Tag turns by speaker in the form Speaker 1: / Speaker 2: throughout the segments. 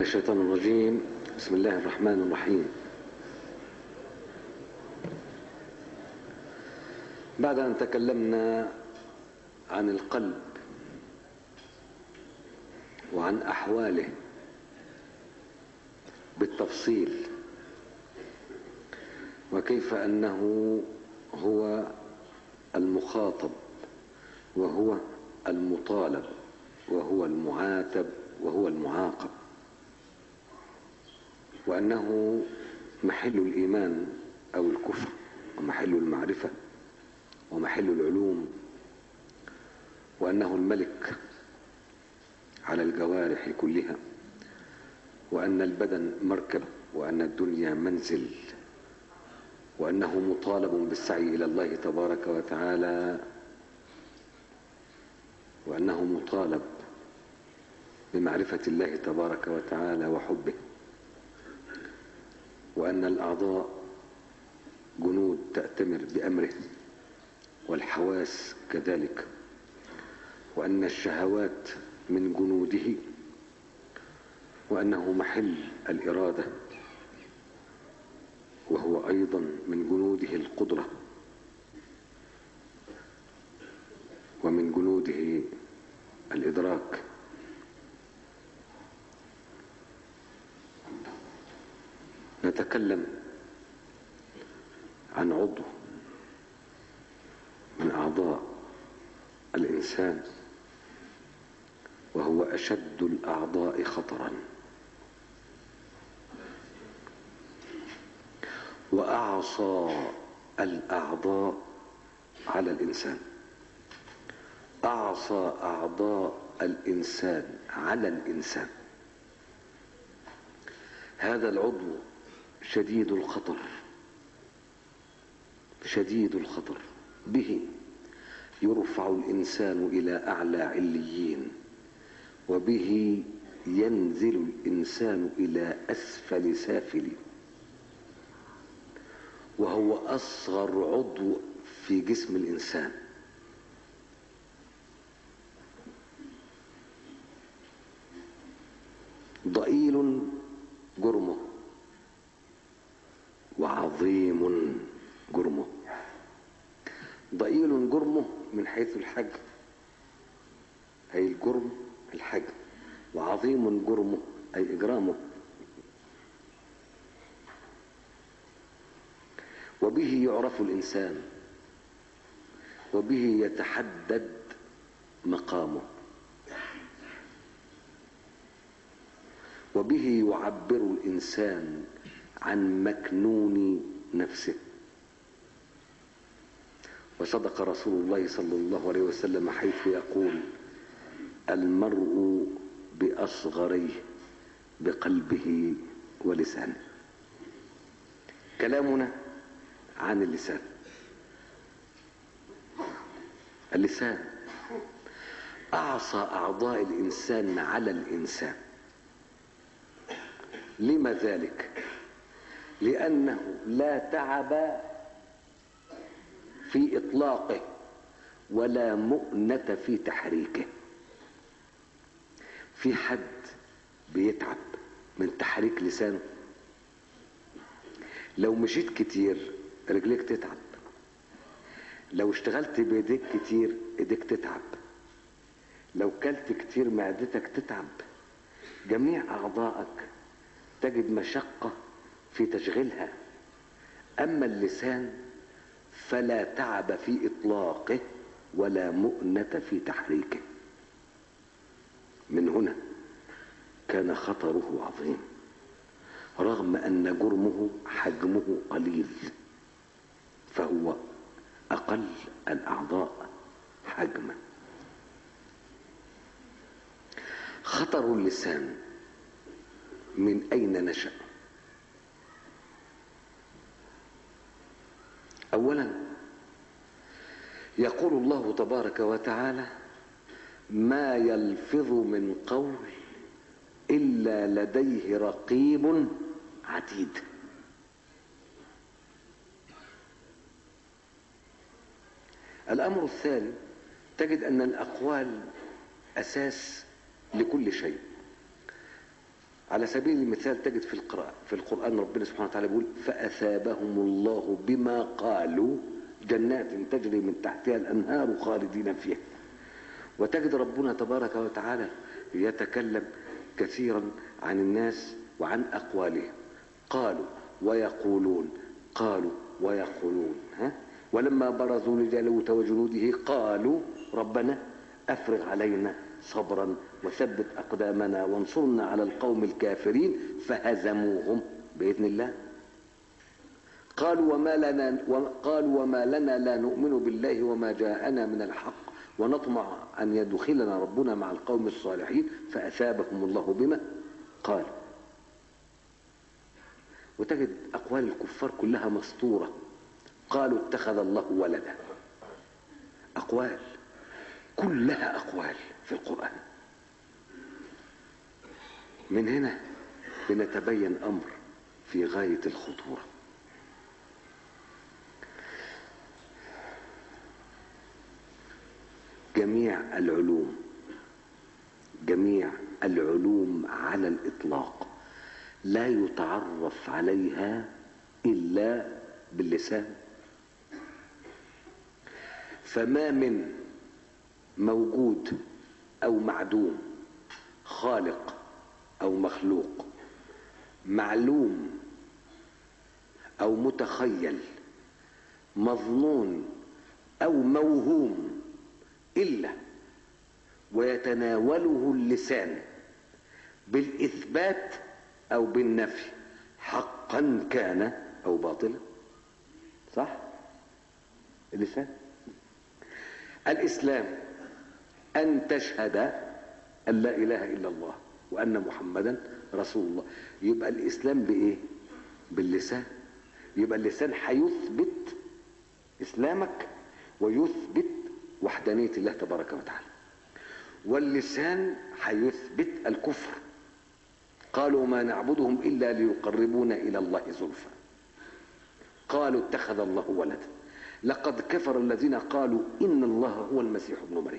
Speaker 1: الشيطان الرجيم بسم الله الرحمن الرحيم بعد أن تكلمنا عن القلب وعن أحواله بالتفصيل وكيف أنه هو المخاطب وهو المطالب وهو المعاتب وهو المعاقب وأنه محل الإيمان أو الكفر ومحل المعرفة ومحل العلوم وأنه الملك على الجوارح كلها وأن البدن مركب وأن الدنيا منزل وأنه مطالب بالسعي إلى الله تبارك وتعالى وأنه مطالب بمعرفة الله تبارك وتعالى وحبه وأن الأعضاء جنود تأتمر بأمره والحواس كذلك وأن الشهوات من جنوده وأنه محل الإرادة وهو أيضا من جنوده القدرة ومن جنوده الإدراك نتكلم عن عضو من أعضاء الإنسان وهو أشد الأعضاء خطرا وأعصى الأعضاء على الإنسان أعصى أعضاء الإنسان على الإنسان هذا العضو شديد الخطر شديد الخطر به يرفع الإنسان إلى أعلى عليين وبه ينزل الإنسان إلى أسفل سافل وهو أصغر عضو في جسم الإنسان ضئيل جرمه وعظيم جرمه ضئيل جرمه من حيث الحجم أي الجرم الحجم وعظيم جرمه أي إجرامه وبه يعرف الإنسان وبه يتحدد مقامه وبه يعبر الإنسان عن مكنون نفسه وصدق رسول الله صلى الله عليه وسلم حيث يقول المرء بأصغريه بقلبه ولسانه كلامنا عن اللسان اللسان أعصى أعضاء الإنسان على الإنسان لما ذلك لأنه لا تعب في إطلاقه ولا مؤنة في تحريكه في حد بيتعب من تحريك لسانه لو مشيت كتير رجليك تتعب لو اشتغلت بايديك كتير ايديك تتعب لو كلت كتير معدتك تتعب جميع اعضائك تجد مشقة في تشغيلها اما اللسان فلا تعب في اطلاقه ولا مؤنة في تحريكه من هنا كان خطره عظيم رغم ان جرمه حجمه قليل فهو اقل الاعضاء حجما خطر اللسان من اين نشا اولا يقول الله تبارك وتعالى ما يلفظ من قول الا لديه رقيب عتيد الامر الثاني تجد ان الاقوال اساس لكل شيء على سبيل المثال تجد في القرآن في القرآن ربنا سبحانه وتعالى بيقول فأثابهم الله بما قالوا جنات تجري من تحتها الأنهار خالدين فيها وتجد ربنا تبارك وتعالى يتكلم كثيرا عن الناس وعن أقوالهم قالوا ويقولون قالوا ويقولون ها ولما برزوا لجالوت وجنوده قالوا ربنا افرغ علينا صبرا وثبت اقدامنا وانصرنا على القوم الكافرين فهزموهم باذن الله قالوا وما لنا قالوا وما لنا لا نؤمن بالله وما جاءنا من الحق ونطمع ان يدخلنا ربنا مع القوم الصالحين فاثابهم الله بما قال وتجد اقوال الكفار كلها مسطوره قالوا اتخذ الله ولدا اقوال كلها اقوال في القران من هنا بنتبين امر في غايه الخطوره جميع العلوم جميع العلوم على الاطلاق لا يتعرف عليها الا باللسان فما من موجود او معدوم خالق او مخلوق معلوم او متخيل مظنون او موهوم الا ويتناوله اللسان بالاثبات او بالنفي حقا كان او باطلا صح اللسان الاسلام ان تشهد ان لا اله الا الله وان محمدا رسول الله يبقى الاسلام بايه باللسان يبقى اللسان هيثبت اسلامك ويثبت وحدانيه الله تبارك وتعالى واللسان هيثبت الكفر قالوا ما نعبدهم الا ليقربونا الى الله زلفى قالوا اتخذ الله ولدا لقد كفر الذين قالوا ان الله هو المسيح ابن مريم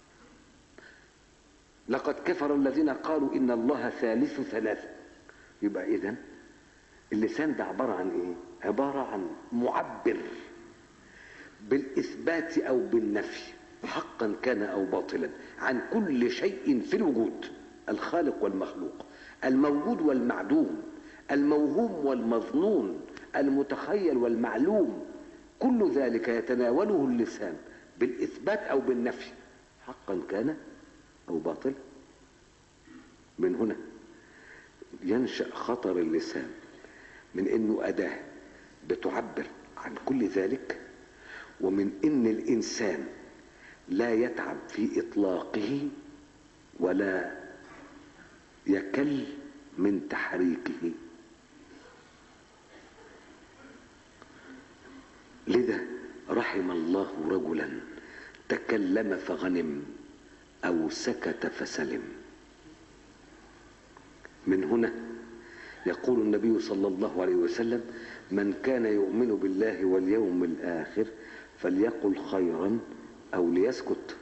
Speaker 1: لقد كفر الذين قالوا ان الله ثالث ثلاثه يبقى اذا اللسان ده عباره عن ايه عباره عن معبر بالاثبات او بالنفي حقا كان او باطلا عن كل شيء في الوجود الخالق والمخلوق الموجود والمعدوم الموهوم والمظنون المتخيل والمعلوم كل ذلك يتناوله اللسان بالاثبات او بالنفي حقا كان او باطلا من هنا ينشا خطر اللسان من انه اداه بتعبر عن كل ذلك ومن ان الانسان لا يتعب في اطلاقه ولا يكل من تحريكه لذا رحم الله رجلا تكلم فغنم او سكت فسلم من هنا يقول النبي صلى الله عليه وسلم من كان يؤمن بالله واليوم الاخر فليقل خيرا او ليسكت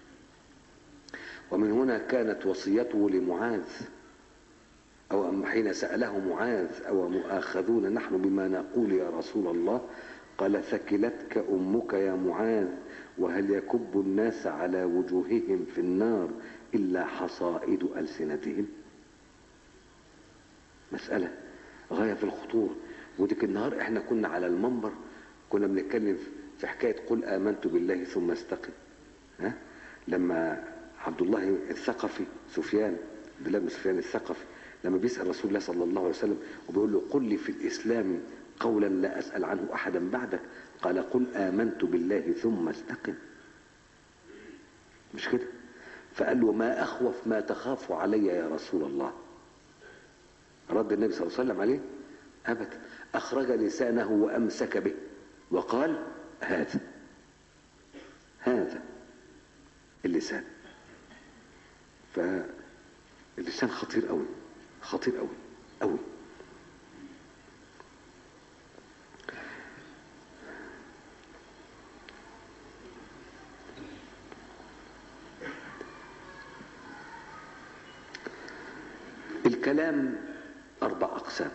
Speaker 1: ومن هنا كانت وصيته لمعاذ او أم حين ساله معاذ او مؤاخذون نحن بما نقول يا رسول الله قال ثكلتك امك يا معاذ وهل يكب الناس على وجوههم في النار الا حصائد السنتهم مساله غايه في الخطوره وديك النهار احنا كنا على المنبر كنا بنتكلم في حكايه قل امنت بالله ثم استقم ها لما عبد الله الثقفي سفيان عبد الله بن سفيان الثقفي لما بيسال رسول الله صلى الله عليه وسلم وبيقول له قل لي في الاسلام قولا لا اسال عنه احدا بعدك قال قل امنت بالله ثم استقم مش كده فقال له ما اخوف ما تخاف علي يا رسول الله رد النبي صلى الله عليه وسلم عليه ابدا اخرج لسانه وامسك به وقال هذا هذا اللسان فاللسان خطير قوي خطير قوي قوي الكلام أربع أقسام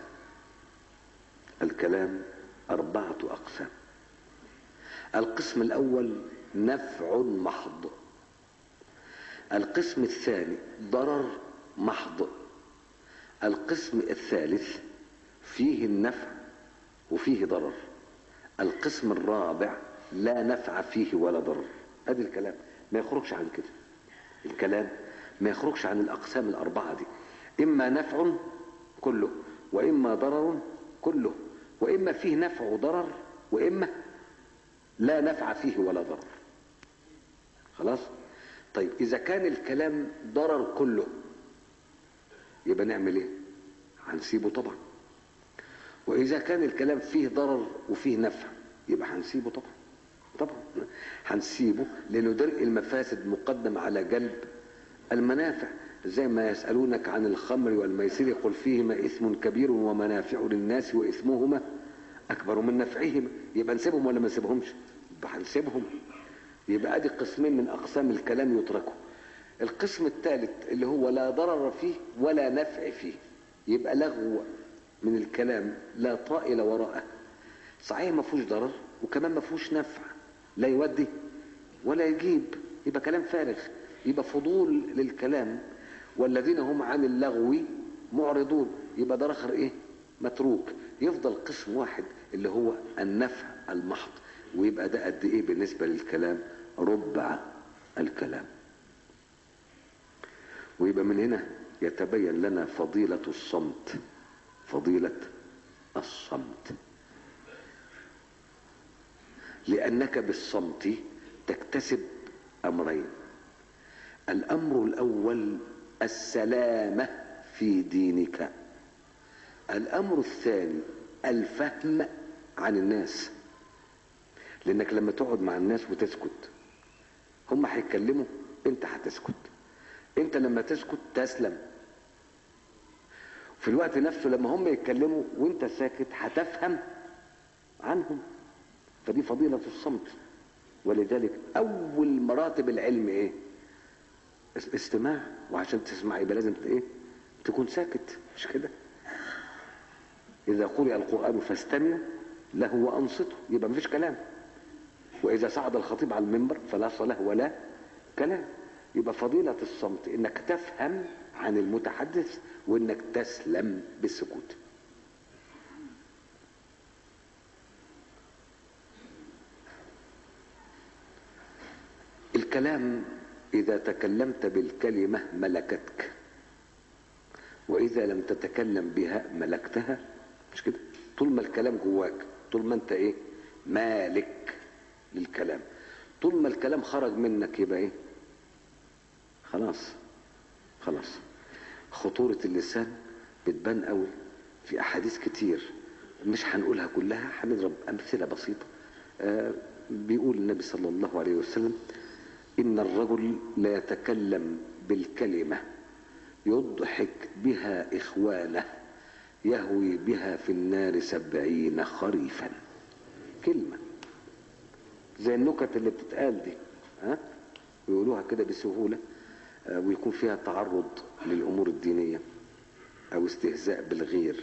Speaker 1: الكلام أربعة أقسام القسم الأول نفع محض القسم الثاني ضرر محض القسم الثالث فيه النفع وفيه ضرر القسم الرابع لا نفع فيه ولا ضرر ادي الكلام ما يخرجش عن كده الكلام ما يخرجش عن الاقسام الاربعه دي اما نفع كله واما ضرر كله واما فيه نفع وضرر واما لا نفع فيه ولا ضرر خلاص طيب اذا كان الكلام ضرر كله يبقى نعمل ايه هنسيبه طبعا واذا كان الكلام فيه ضرر وفيه نفع يبقى هنسيبه طبعا طبعا هنسيبه لانه درء المفاسد مقدم على جلب المنافع زي ما يسألونك عن الخمر والميسر قل فيهما إثم كبير ومنافع للناس وإثمهما أكبر من نفعهما يبقى نسيبهم ولا ما نسيبهمش يبقى هنسيبهم يبقى ادي قسمين من أقسام الكلام يتركوا القسم الثالث اللي هو لا ضرر فيه ولا نفع فيه يبقى لغو من الكلام لا طائل وراءه صحيح ما فيهوش ضرر وكمان ما فيهوش نفع لا يودي ولا يجيب يبقى كلام فارغ يبقى فضول للكلام والذين هم عن اللغو معرضون يبقى ده اخر ايه متروك يفضل قسم واحد اللي هو النفع المحض ويبقى ده قد ايه بالنسبه للكلام ربع الكلام ويبقى من هنا يتبين لنا فضيله الصمت فضيله الصمت لانك بالصمت تكتسب امرين الامر الاول السلامه في دينك الامر الثاني الفهم عن الناس لانك لما تقعد مع الناس وتسكت هم هيتكلموا انت هتسكت انت لما تسكت تسلم في الوقت نفسه لما هم يتكلموا وانت ساكت هتفهم عنهم فدي فضيلة الصمت ولذلك أول مراتب العلم إيه؟ استماع وعشان تسمع يبقى لازم إيه؟ تكون ساكت مش كده؟ إذا قرئ القرآن فاستمع له وأنصته يبقى مفيش كلام وإذا صعد الخطيب على المنبر فلا صلاة ولا كلام يبقى فضيلة الصمت إنك تفهم عن المتحدث وإنك تسلم بالسكوت الكلام إذا تكلمت بالكلمة ملكتك وإذا لم تتكلم بها ملكتها مش كده طول ما الكلام جواك طول ما أنت إيه مالك للكلام طول ما الكلام خرج منك يبقى إيه خلاص خلاص خطورة اللسان بتبان قوي في أحاديث كتير مش هنقولها كلها هنضرب أمثلة بسيطة آه بيقول النبي صلى الله عليه وسلم إن الرجل لا يتكلم بالكلمة يضحك بها إخوانه يهوي بها في النار سبعين خريفا كلمة زي النكت اللي بتتقال دي ها ويقولوها كده بسهولة ويكون فيها تعرض للأمور الدينية أو استهزاء بالغير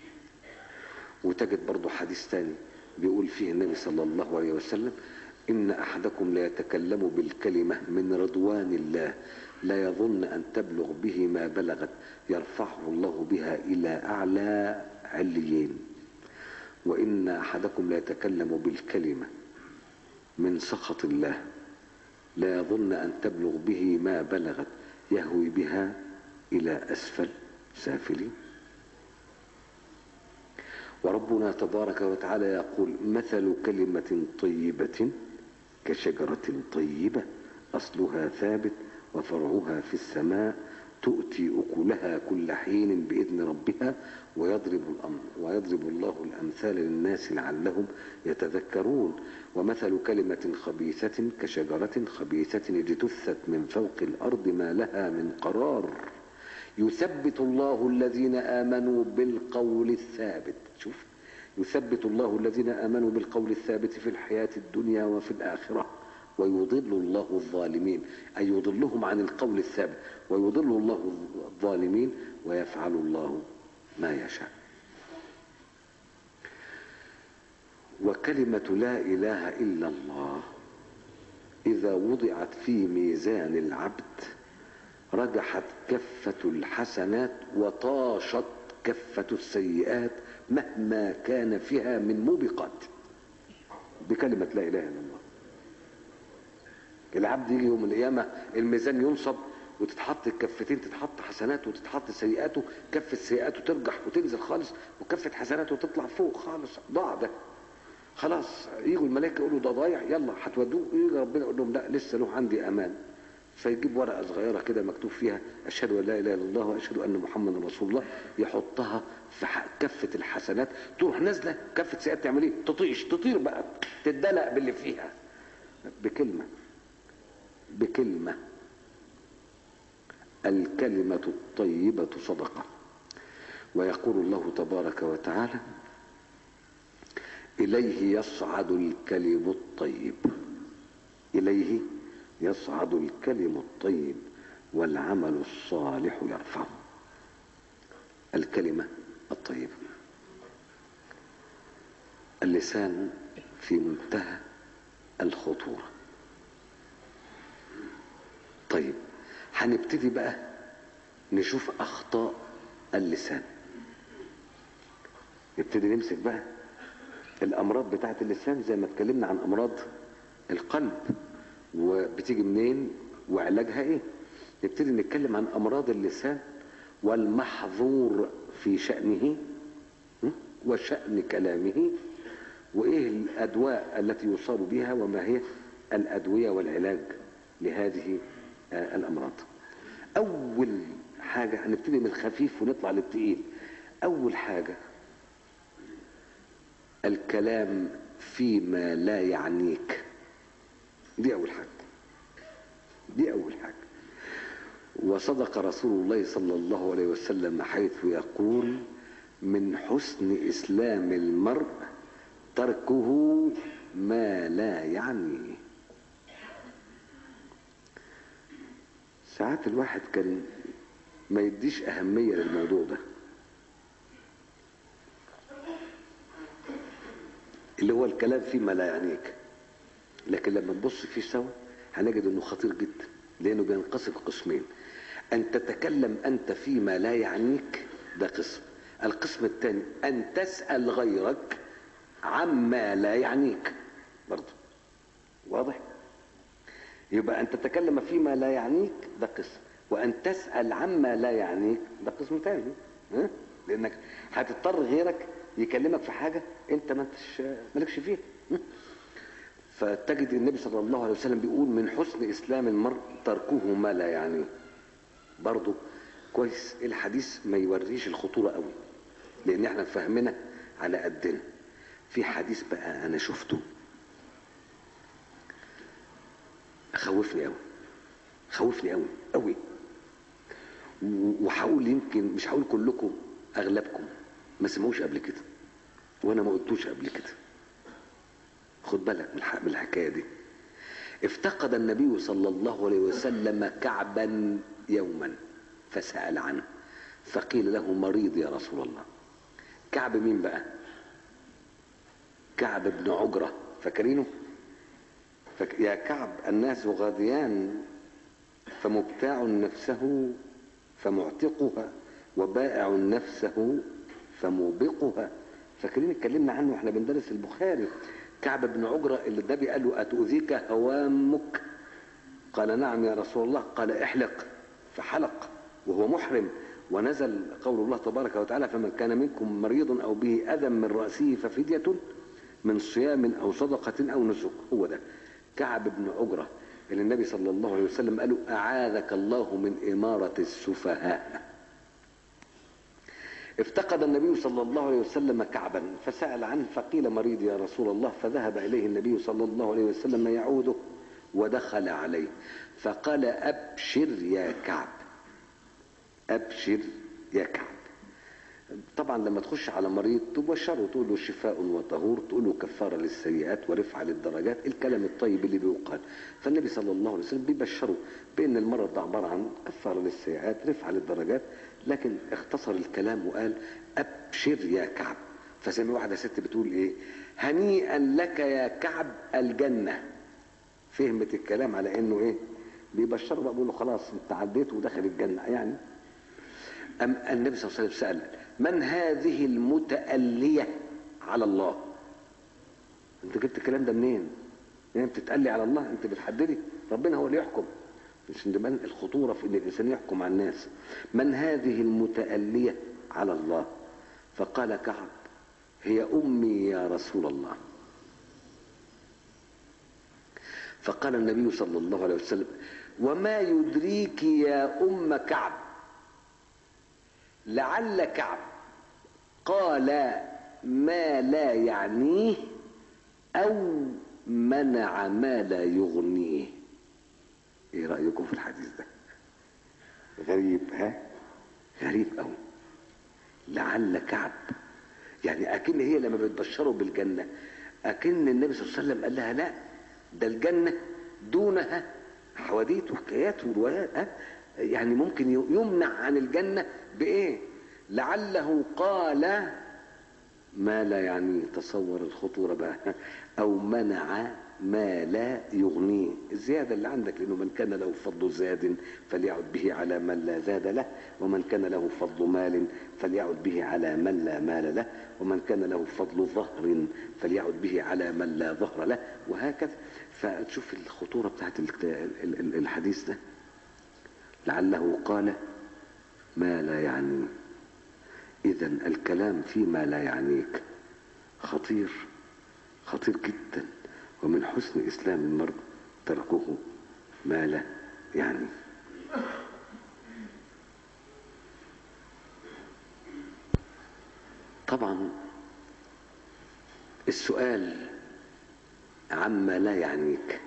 Speaker 1: وتجد برضو حديث تاني بيقول فيه النبي صلى الله عليه وسلم إن أحدكم لا يتكلم بالكلمة من رضوان الله لا يظن أن تبلغ به ما بلغت يرفعه الله بها إلى أعلى عليين وإن أحدكم لا يتكلم بالكلمة من سخط الله لا يظن أن تبلغ به ما بلغت يهوي بها إلى أسفل سافلين وربنا تبارك وتعالى يقول مثل كلمة طيبة كشجرة طيبة أصلها ثابت وفرعها في السماء تؤتي أكلها كل حين بإذن ربها ويضرب الأمر ويضرب الله الأمثال للناس لعلهم يتذكرون ومثل كلمة خبيثة كشجرة خبيثة اجتثت من فوق الأرض ما لها من قرار يثبت الله الذين آمنوا بالقول الثابت شوف يثبت الله الذين آمنوا بالقول الثابت في الحياة الدنيا وفي الآخرة ويضل الله الظالمين أي يضلهم عن القول الثابت ويضل الله الظالمين ويفعل الله ما يشاء وكلمة لا إله إلا الله إذا وضعت في ميزان العبد رجحت كفة الحسنات وطاشت كفة السيئات مهما كان فيها من موبقات بكلمة لا إله إلا الله العبد يجي يوم القيامة الميزان ينصب وتتحط الكفتين تتحط حسناته وتتحط سيئاته كفة سيئاته ترجح وتنزل خالص وكفة حسناته تطلع فوق خالص ضاع ده خلاص يجوا الملائكة يقولوا ده ضايع يلا هتودوه يجي ربنا يقول لهم لا لسه له عندي امان فيجيب ورقة صغيرة كده مكتوب فيها أشهد أن لا إله إلا الله وأشهد أن محمدا رسول الله يحطها في كفة الحسنات تروح نازلة كفة سيئات تعمل إيه؟ تطيش تطير بقى تدلق باللي فيها بكلمة بكلمة الكلمة الطيبة صدقة ويقول الله تبارك وتعالى إليه يصعد الكلم الطيب إليه يصعد الكلم الطيب والعمل الصالح يرفعه الكلمة الطيبة اللسان في منتهى الخطورة طيب هنبتدي بقى نشوف أخطاء اللسان نبتدي نمسك بقى الأمراض بتاعة اللسان زي ما اتكلمنا عن أمراض القلب وبتيجي منين وعلاجها ايه نبتدي نتكلم عن امراض اللسان والمحظور في شأنه وشأن كلامه وايه الادواء التي يصاب بها وما هي الادوية والعلاج لهذه الامراض اول حاجة هنبتدي من الخفيف ونطلع للتقيل اول حاجة الكلام فيما لا يعنيك دي أول حاجة دي أول حاجة وصدق رسول الله صلى الله عليه وسلم حيث يقول من حسن إسلام المرء تركه ما لا يعنيه ساعات الواحد كان ما يديش أهمية للموضوع ده اللي هو الكلام فيما لا يعنيك لكن لما نبص فيه سوا هنجد انه خطير جدا لانه بينقسم قسمين ان تتكلم انت فيما لا يعنيك ده قسم القسم الثاني ان تسال غيرك عما لا يعنيك برضه واضح يبقى ان تتكلم فيما لا يعنيك ده قسم وان تسال عما لا يعنيك ده قسم ثاني ها لانك هتضطر غيرك يكلمك في حاجه انت ما انتش مالكش فيها فتجد النبي صلى الله عليه وسلم بيقول من حسن اسلام المرء تركه ما لا يعنيه برضه كويس الحديث ما يوريش الخطوره قوي لان احنا فهمنا على قدنا في حديث بقى انا شفته خوفني قوي خوفني قوي قوي وحاول يمكن مش هقول كلكم اغلبكم ما سمعوش قبل كده وانا ما قلتوش قبل كده خد بالك من الحكايه دي افتقد النبي صلى الله عليه وسلم كعبا يوما فسأل عنه فقيل له مريض يا رسول الله كعب مين بقى كعب بن عجرة فاكرينه فك... يا كعب الناس غاديان فمبتاع نفسه فمعتقها وبائع نفسه فموبقها فاكرين اتكلمنا عنه واحنا بندرس البخاري كعب بن عجرة اللي النبي قال له أتؤذيك هوامك قال نعم يا رسول الله قال احلق فحلق وهو محرم ونزل قول الله تبارك وتعالى فمن كان منكم مريض أو به أذى من رأسه ففدية من صيام أو صدقة أو نسك هو ده كعب بن عجرة اللي النبي صلى الله عليه وسلم قال له أعاذك الله من إمارة السفهاء افتقد النبي صلى الله عليه وسلم كعبا فسأل عنه فقيل مريض يا رسول الله فذهب إليه النبي صلى الله عليه وسلم يعوده ودخل عليه فقال أبشر يا كعب أبشر يا كعب طبعا لما تخش على مريض تبشره تقول له شفاء وطهور تقول له كفاره للسيئات ورفعه للدرجات الكلام الطيب اللي بيقال فالنبي صلى الله عليه وسلم بيبشره بان المرض ده عباره عن كفاره للسيئات رفعه للدرجات لكن اختصر الكلام وقال ابشر يا كعب فسمع واحده ست بتقول ايه هنيئا لك يا كعب الجنه فهمت الكلام على انه ايه بيبشره بقى بيقول له خلاص انت عديت ودخل الجنه يعني أم النبي صلى الله عليه وسلم سأل من هذه المتألية على الله انت جبت الكلام ده منين يعني بتتألي على الله انت بتحددي ربنا هو اللي يحكم مش من الخطورة في ان الانسان يحكم على الناس من هذه المتألية على الله فقال كعب هي امي يا رسول الله فقال النبي صلى الله عليه وسلم وما يدريك يا ام كعب لعل كعب قال ما لا يعنيه او منع ما لا يغنيه ايه رايكم في الحديث ده غريب ها غريب قوي لعل كعب يعني اكن هي لما بتبشره بالجنه اكن النبي صلى الله عليه وسلم قال لها لا ده الجنه دونها حواديت وحكايات وروايات ها يعني ممكن يمنع عن الجنة بإيه لعله قال ما لا يعني تصور الخطورة بقى أو منع ما لا يغنيه الزيادة اللي عندك لأنه من كان له فضل زاد فليعد به على من لا زاد له ومن كان له فضل مال فليعد به على من لا مال له ومن كان له فضل ظهر فليعد به على من لا ظهر له وهكذا فتشوف الخطورة بتاعت الحديث ده لعله قال ما لا يعنيه اذا الكلام فيما لا يعنيك خطير خطير جدا ومن حسن اسلام المرء تركه ما لا يعني طبعا السؤال عما لا يعنيك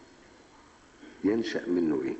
Speaker 1: ينشأ منه ايه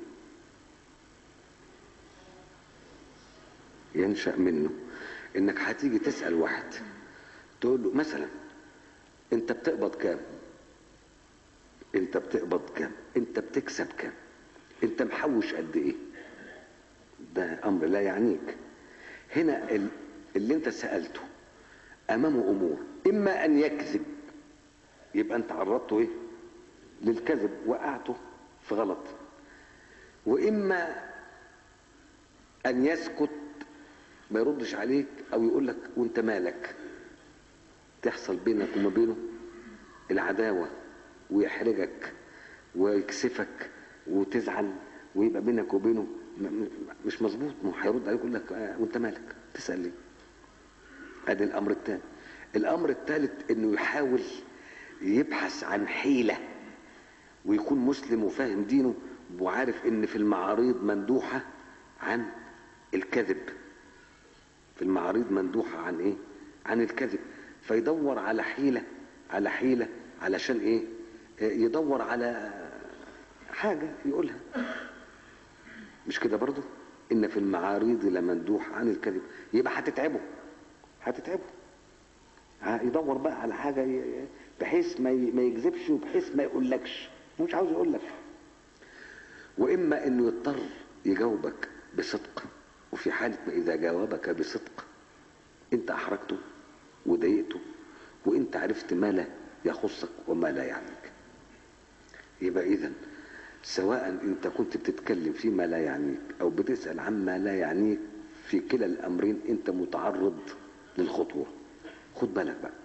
Speaker 1: ينشأ منه انك هتيجي تسأل واحد تقول له مثلا انت بتقبض كام انت بتقبض كام انت بتكسب كام انت محوش قد ايه ده امر لا يعنيك هنا اللي انت سألته امامه امور اما ان يكذب يبقى انت عرضته ايه للكذب وقعته في غلط واما ان يسكت ما يردش عليك او يقول لك وانت مالك تحصل بينك وما بينه العداوة ويحرجك ويكسفك وتزعل ويبقى بينك وبينه مش مظبوط ما هيرد عليك يقول لك آه وانت مالك تسأل ليه ادي الامر الثاني الامر الثالث انه يحاول يبحث عن حيلة ويكون مسلم وفاهم دينه وعارف ان في المعاريض مندوحة عن الكذب في المعاريض مندوحة عن ايه عن الكذب فيدور على حيلة على حيلة علشان ايه يدور على حاجة يقولها مش كده برضو ان في المعاريض لمندوح عن الكذب يبقى هتتعبه هتتعبه يدور بقى على حاجة بحيث ما ما يكذبش وبحيث ما يقولكش مش عاوز يقول لك واما انه يضطر يجاوبك بصدق وفي حالة ما إذا جاوبك بصدق أنت أحرجته وضايقته وأنت عرفت ما لا يخصك وما لا يعنيك يبقى إذا سواء أنت كنت بتتكلم فيما لا يعنيك أو بتسأل عما لا يعنيك في كلا الأمرين أنت متعرض للخطورة خد بالك بقى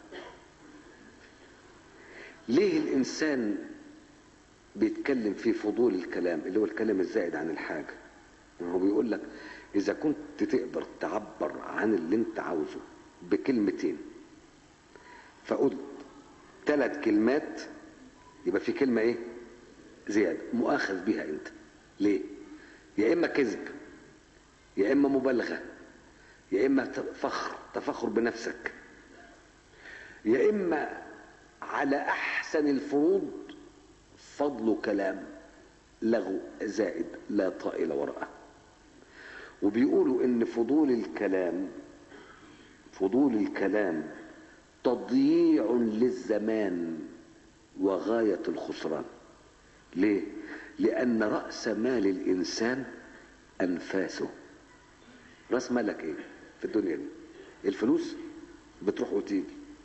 Speaker 1: ليه الإنسان بيتكلم في فضول الكلام اللي هو الكلام الزائد عن الحاجة هو بيقول لك إذا كنت تقدر تعبر عن اللي أنت عاوزه بكلمتين فقلت ثلاث كلمات يبقى في كلمة إيه؟ زيادة مؤاخذ بها أنت ليه؟ يا إما كذب يا إما مبالغة يا إما فخر تفخر بنفسك يا إما على أحسن الفروض فضل كلام لغو زائد لا طائل وراءه وبيقولوا ان فضول الكلام فضول الكلام تضييع للزمان وغاية الخسران ليه؟ لأن رأس مال الإنسان أنفاسه رأس مالك إيه في الدنيا دي الفلوس بتروح وتيجي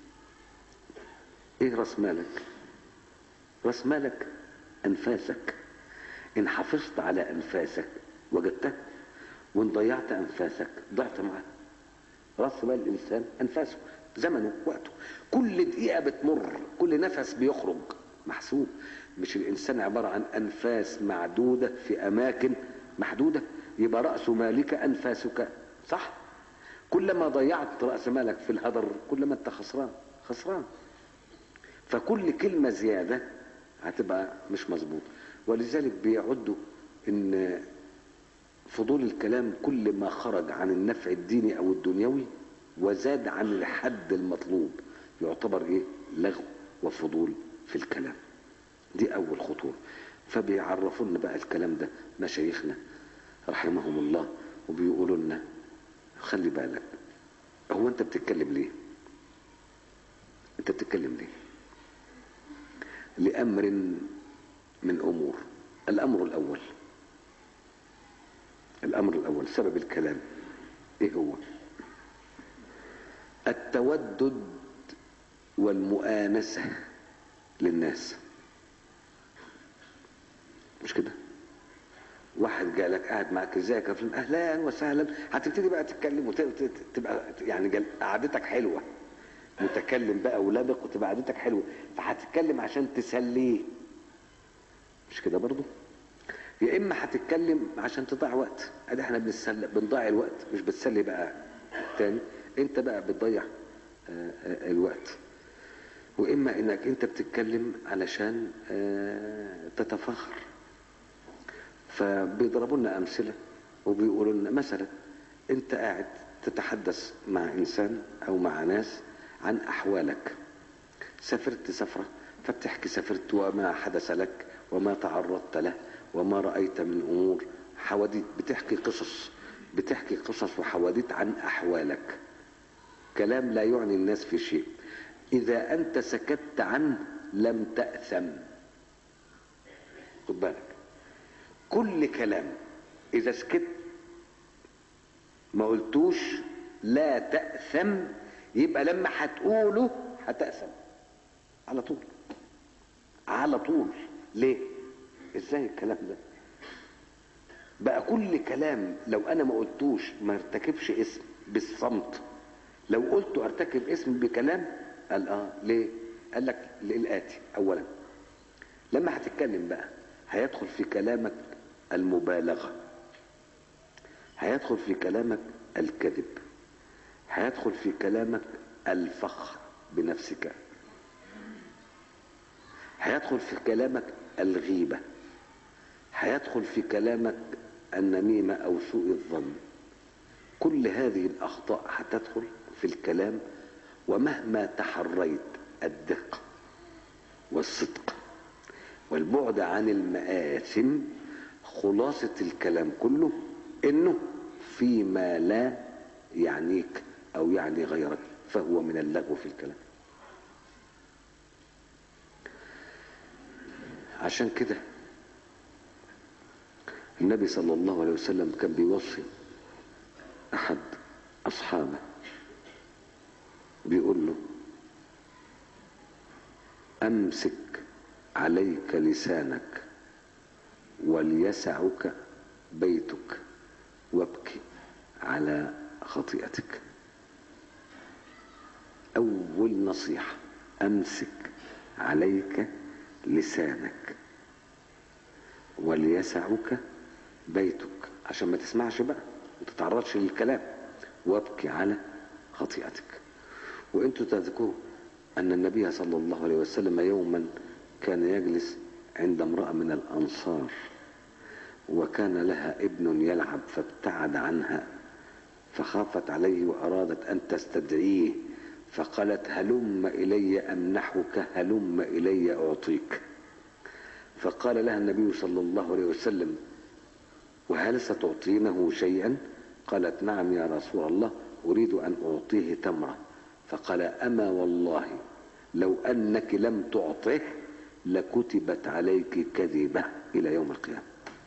Speaker 1: إيه رأس مالك رأس مالك أنفاسك إن حافظت على أنفاسك وجدتها وإن ضيعت أنفاسك ضعت معاه رأس مال الإنسان أنفاسه زمنه وقته كل دقيقة بتمر كل نفس بيخرج محسوب مش الإنسان عبارة عن أنفاس معدودة في أماكن محدودة يبقى رأس مالك أنفاسك صح كلما ضيعت رأس مالك في الهدر كلما أنت خسران خسران فكل كلمة زيادة هتبقى مش مظبوط ولذلك بيعدوا ان فضول الكلام كل ما خرج عن النفع الديني او الدنيوي وزاد عن الحد المطلوب يعتبر ايه لغو وفضول في الكلام دي اول خطوره فبيعرفوا لنا بقى الكلام ده مشايخنا رحمهم الله وبيقولوا لنا خلي بالك هو انت بتتكلم ليه انت بتتكلم ليه لامر من امور الامر الاول الامر الاول سبب الكلام ايه هو التودد والمؤانسه للناس مش كده واحد جالك قاعد معاك ازيك يا فلان اهلا وسهلا هتبتدي بقى تتكلم وتبقى يعني جل... قعدتك حلوه متكلم بقى ولبق وتبقى قعدتك حلوه فهتتكلم عشان تسليه مش كده برضو يا اما هتتكلم عشان تضيع وقت ادي احنا بنسلي بنضيع الوقت مش بتسلي بقى تاني انت بقى بتضيع الوقت واما انك انت بتتكلم علشان تتفاخر فبيضربوا لنا امثله وبيقولوا لنا مثلا انت قاعد تتحدث مع انسان او مع ناس عن احوالك سافرت سفره فبتحكي سافرت وما حدث لك وما تعرضت له وما رأيت من أمور حواديت بتحكي قصص بتحكي قصص وحواديت عن أحوالك كلام لا يعني الناس في شيء إذا أنت سكت عنه لم تأثم خد بالك كل كلام إذا سكت ما قلتوش لا تأثم يبقى لما هتقوله هتأثم على طول على طول ليه ازاي الكلام ده بقى كل كلام لو انا ما قلتوش ما ارتكبش اسم بالصمت لو قلت ارتكب اسم بكلام قال اه ليه قال لك للآتي اولا لما هتتكلم بقى هيدخل في كلامك المبالغة هيدخل في كلامك الكذب هيدخل في كلامك الفخر بنفسك هيدخل في كلامك الغيبة هيدخل في كلامك النميمة أو سوء الظن كل هذه الأخطاء هتدخل في الكلام ومهما تحريت الدقة والصدق والبعد عن المآثم خلاصة الكلام كله إنه فيما لا يعنيك أو يعني غيرك فهو من اللغو في الكلام عشان كده النبي صلى الله عليه وسلم كان بيوصي احد اصحابه بيقول له امسك عليك لسانك وليسعك بيتك وابكي على خطيئتك اول نصيحه امسك عليك لسانك وليسعك بيتك عشان ما تسمعش بقى ما تتعرضش للكلام وابكي على خطيئتك وانتم تذكروا ان النبي صلى الله عليه وسلم يوما كان يجلس عند امرأة من الأنصار وكان لها ابن يلعب فابتعد عنها فخافت عليه وأرادت أن تستدعيه فقالت هلم إلي أمنحك هلم إلي أعطيك فقال لها النبي صلى الله عليه وسلم وهل ستعطينه شيئا قالت نعم يا رسول الله أريد أن أعطيه تمرة فقال أما والله لو أنك لم تعطه لكتبت عليك كذبة إلى يوم القيامة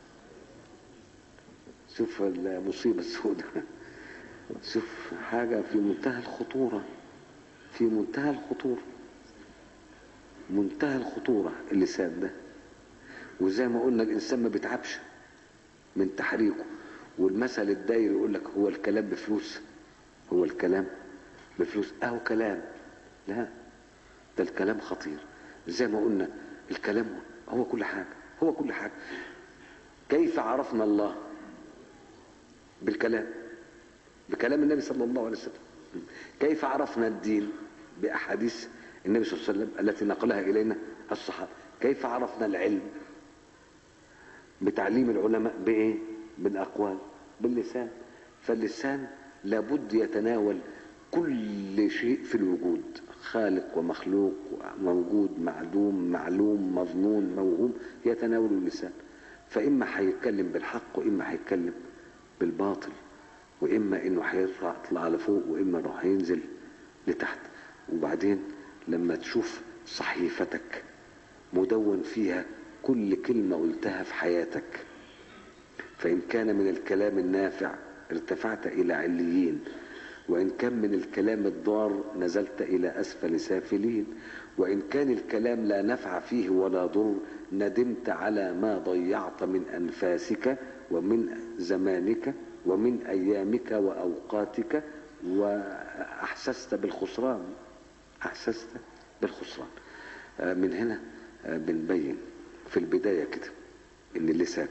Speaker 1: شوف المصيبة السوداء شوف حاجة في منتهى الخطورة في منتهى الخطورة منتهى الخطورة اللسان ده وزي ما قلنا الإنسان ما بيتعبش من تحريكه والمثل الداير يقول لك هو الكلام بفلوس هو الكلام بفلوس اهو كلام لا ده الكلام خطير زي ما قلنا الكلام هو كل حاجة هو كل حاجة كيف عرفنا الله بالكلام بكلام النبي صلى الله عليه وسلم كيف عرفنا الدين بأحاديث النبي صلى الله عليه وسلم التي نقلها إلينا الصحابة كيف عرفنا العلم بتعليم العلماء بإيه بالأقوال باللسان فاللسان لابد يتناول كل شيء في الوجود خالق ومخلوق موجود معدوم معلوم مظنون موهوم يتناول اللسان فإما هيتكلم بالحق وإما هيتكلم بالباطل وإما إنه هيطلع يطلع لفوق وإما إنه هينزل لتحت وبعدين لما تشوف صحيفتك مدون فيها كل كلمة قلتها في حياتك فإن كان من الكلام النافع ارتفعت إلى عليين وإن كان من الكلام الضار نزلت إلى أسفل سافلين وإن كان الكلام لا نفع فيه ولا ضر ندمت على ما ضيعت من أنفاسك ومن زمانك ومن أيامك وأوقاتك وأحسست بالخسران أحسست بالخسران من هنا بنبين في البداية كده إن اللسان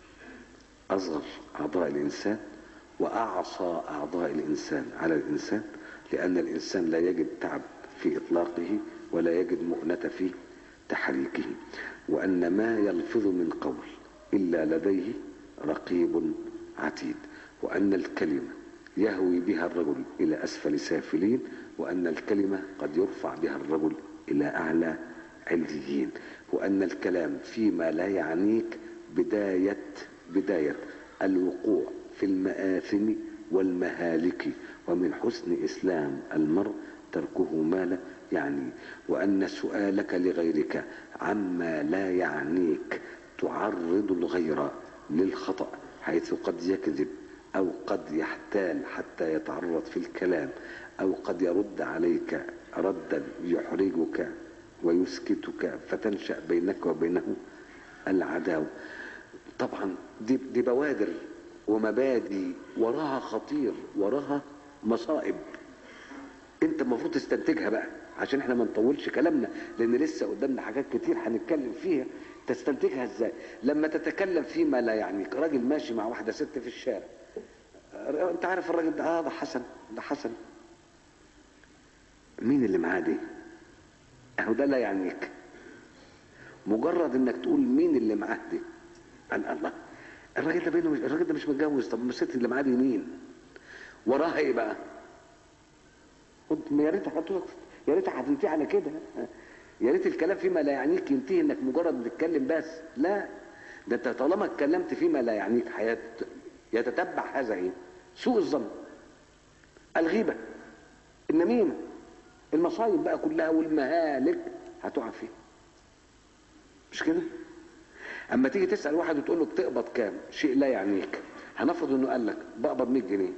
Speaker 1: أصغر أعضاء الإنسان وأعصى أعضاء الإنسان على الإنسان لأن الإنسان لا يجد تعب في إطلاقه ولا يجد مؤنة في تحريكه وأن ما يلفظ من قول إلا لديه رقيب عتيد وأن الكلمة يهوي بها الرجل إلى أسفل سافلين وأن الكلمة قد يرفع بها الرجل إلى أعلى عليين وأن الكلام فيما لا يعنيك بداية بداية الوقوع في المآثم والمهالك ومن حسن إسلام المرء تركه ما لا يعني وأن سؤالك لغيرك عما لا يعنيك تعرض الغير للخطأ حيث قد يكذب أو قد يحتال حتى يتعرض في الكلام أو قد يرد عليك ردا يحرجك ويسكتك فتنشأ بينك وبينه العداوة طبعا دي, دي بوادر ومبادئ وراها خطير وراها مصائب انت المفروض تستنتجها بقى عشان احنا ما نطولش كلامنا لان لسه قدامنا حاجات كتير هنتكلم فيها تستنتجها ازاي لما تتكلم فيما لا يعنيك راجل ماشي مع واحده ست في الشارع انت عارف الراجل ده اه ده حسن ده حسن مين اللي معاه دي اهو ده لا يعنيك مجرد انك تقول مين اللي معاه دي قال الله الراجل ده بينه مش الراجل ده مش متجوز طب الست اللي معاه دي مين وراها ايه بقى يا ريت يا ريت هتنتهي على كده يا ريت الكلام فيما لا يعنيك ينتهي انك مجرد بتتكلم بس لا ده انت طالما اتكلمت فيما لا يعنيك حياة يتتبع هذا ايه سوء الظن الغيبة النميمة المصايب بقى كلها والمهالك هتقع فيها مش كده اما تيجي تسال واحد وتقول له بتقبض كام شيء لا يعنيك هنفرض انه قال لك بقبض 100 جنيه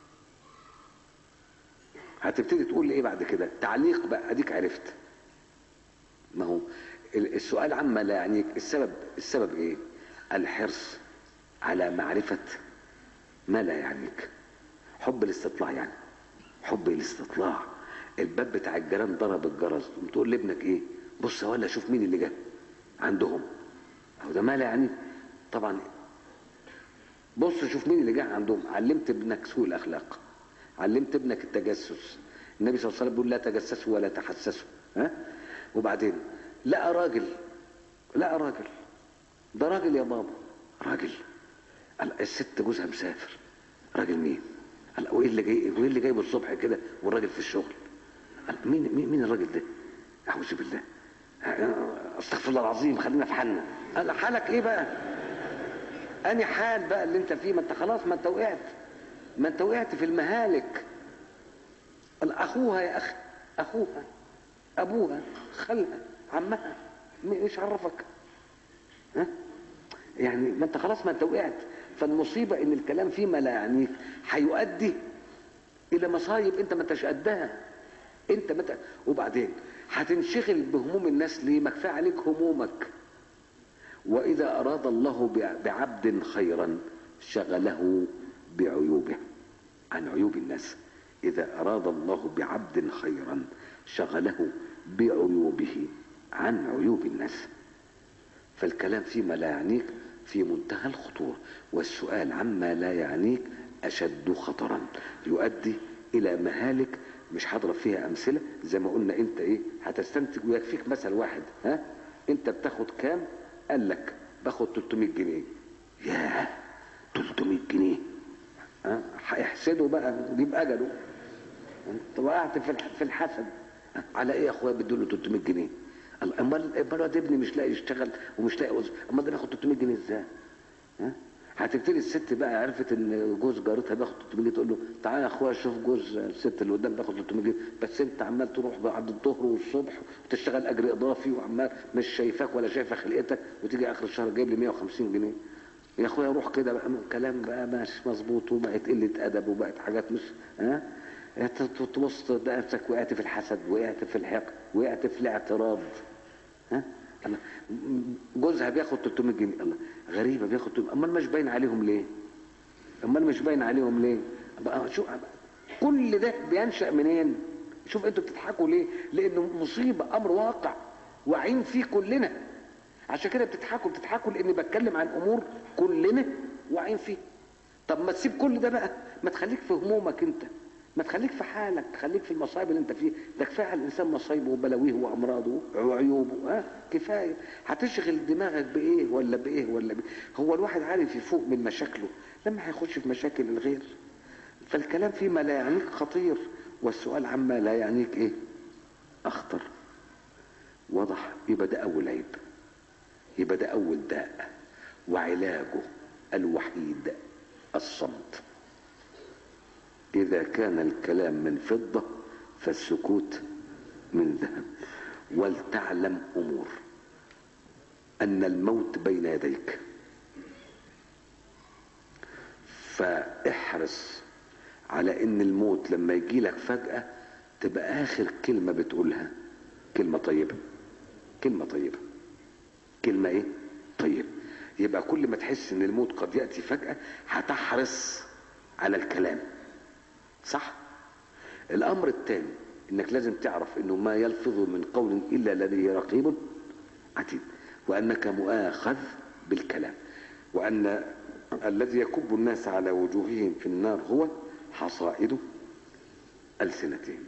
Speaker 1: هتبتدي تقول لي ايه بعد كده تعليق بقى اديك عرفت ما هو السؤال عما لا يعنيك السبب السبب ايه الحرص على معرفة ما لا يعنيك حب الاستطلاع يعني حب الاستطلاع الباب بتاع الجيران ضرب الجرس تقول لابنك ايه بص ولا شوف مين اللي جه عندهم أو ده ما لا يعني طبعا بص شوف مين اللي جه عندهم علمت ابنك سوء الأخلاق علمت ابنك التجسس النبي صلى الله عليه وسلم بيقول لا تجسسوا ولا تحسسوا ها وبعدين لقى راجل لقى راجل ده راجل يا بابا راجل قال الست جوزها مسافر راجل مين قال وايه اللي جاي وايه اللي جايبه الصبح كده والراجل في الشغل قال مين مين, مين الراجل ده اعوذ بالله استغفر الله العظيم خلينا في حالنا قال حالك ايه بقى اني حال بقى اللي انت فيه ما انت خلاص ما انت وقعت ما انت وقعت في المهالك اخوها يا اخي اخوها ابوها خالها عمها ايش عرفك ها يعني ما انت خلاص ما انت وقعت فالمصيبه ان الكلام فيما لا يعنيك هيؤدي الى مصايب انت ما انتش قدها انت متى وبعدين هتنشغل بهموم الناس ليه ما كفايه عليك همومك واذا اراد الله بعبد خيرا شغله بعيوبه عن عيوب الناس اذا اراد الله بعبد خيرا شغله بعيوبه عن عيوب الناس فالكلام فيما لا يعنيك في منتهى الخطورة والسؤال عما لا يعنيك أشد خطرا يؤدي إلى مهالك مش هضرب فيها أمثلة زي ما قلنا أنت إيه هتستنتج ويكفيك مثل واحد ها أنت بتاخد كام قال لك باخد 300 جنيه ياه 300 جنيه ها هيحسده بقى يجيب أجله انت وقعت في الحسد على ايه يا اخويا بتدوا له 300 جنيه امال الولد ابني مش لاقي يشتغل ومش لاقي وظيفه امال ده بياخد 300 جنيه ازاي ها هتبتدي الست بقى عرفت ان جوز جارتها بياخد 300 جنيه تقول له تعالى يا اخويا شوف جوز الست اللي قدام بياخد 300 جنيه بس انت عمال تروح بعد الظهر والصبح وتشتغل اجر اضافي وعمال مش شايفاك ولا شايفه خلقتك وتيجي اخر الشهر جايب لي 150 جنيه يا اخويا روح كده بقى كلام بقى مش مظبوط وبقت قله ادب وبقت حاجات مش ها تبص نفسك وقعت في الحسد وقعت في الحقد وقعت في الاعتراض ها جوزها بياخد 300 جنيه الله غريبه بياخد 300 امال مش باين عليهم ليه امال مش باين عليهم ليه بقى شو كل ده بينشا منين شوف انتوا بتضحكوا ليه لانه مصيبه امر واقع واعين فيه كلنا عشان كده بتضحكوا بتضحكوا لاني بتكلم عن امور كلنا واعين فيه طب ما تسيب كل ده بقى ما تخليك في همومك انت ما تخليك في حالك خليك في المصايب اللي انت فيه ده كفايه على الانسان مصايبه وبلاويه وامراضه وعيوبه ها كفايه هتشغل دماغك بايه ولا بايه ولا بايه هو الواحد عارف يفوق من مشاكله لما هيخش في مشاكل الغير فالكلام فيما لا يعنيك خطير والسؤال عما لا يعنيك ايه اخطر واضح يبقى ده اول عيب يبقى ده اول داء وعلاجه الوحيد الصمت إذا كان الكلام من فضة فالسكوت من ذهب ولتعلم أمور أن الموت بين يديك فاحرص على أن الموت لما يجي لك فجأة تبقى آخر كلمة بتقولها كلمة طيبة كلمة طيبة كلمة إيه؟ طيبة يبقى كل ما تحس أن الموت قد يأتي فجأة هتحرص على الكلام صح الامر الثاني انك لازم تعرف انه ما يلفظ من قول الا لديه رقيب عتيد وانك مؤاخذ بالكلام وان الذي يكب الناس على وجوههم في النار هو حصائد السنتهم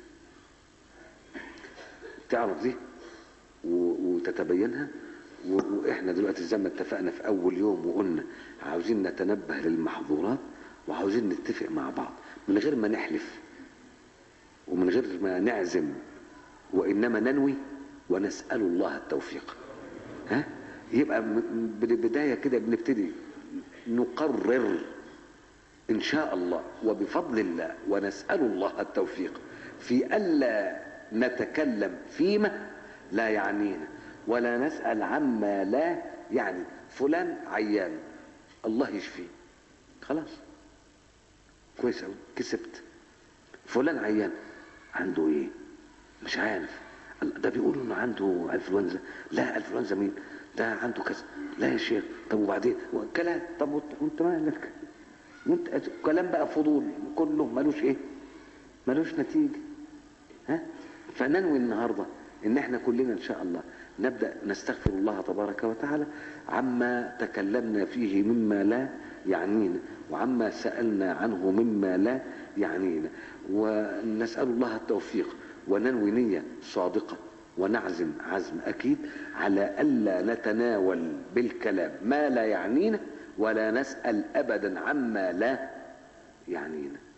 Speaker 1: تعرف دي وتتبينها واحنا دلوقتي زي ما اتفقنا في اول يوم وقلنا عاوزين نتنبه للمحظورات وعاوزين نتفق مع بعض من غير ما نحلف ومن غير ما نعزم وإنما ننوي ونسأل الله التوفيق ها يبقى بالبداية كده بنبتدي نقرر إن شاء الله وبفضل الله ونسأل الله التوفيق في ألا نتكلم فيما لا يعنينا ولا نسأل عما لا يعني فلان عيان الله يشفيه خلاص كويس قوي كسبت فلان عيان عنده ايه مش عارف ده بيقولوا انه عنده انفلونزا لا انفلونزا مين ده عنده كذا لا يا شيخ طب وبعدين كلام طب وانت مالك وانت كلام بقى فضول كله ملوش ايه ملوش نتيجه ها فننوي النهارده ان احنا كلنا ان شاء الله نبدا نستغفر الله تبارك وتعالى عما تكلمنا فيه مما لا يعنينا وعما سألنا عنه مما لا يعنينا ونسأل الله التوفيق وننوي نية صادقة ونعزم عزم أكيد على ألا نتناول بالكلام ما لا يعنينا ولا نسأل أبدا عما لا يعنينا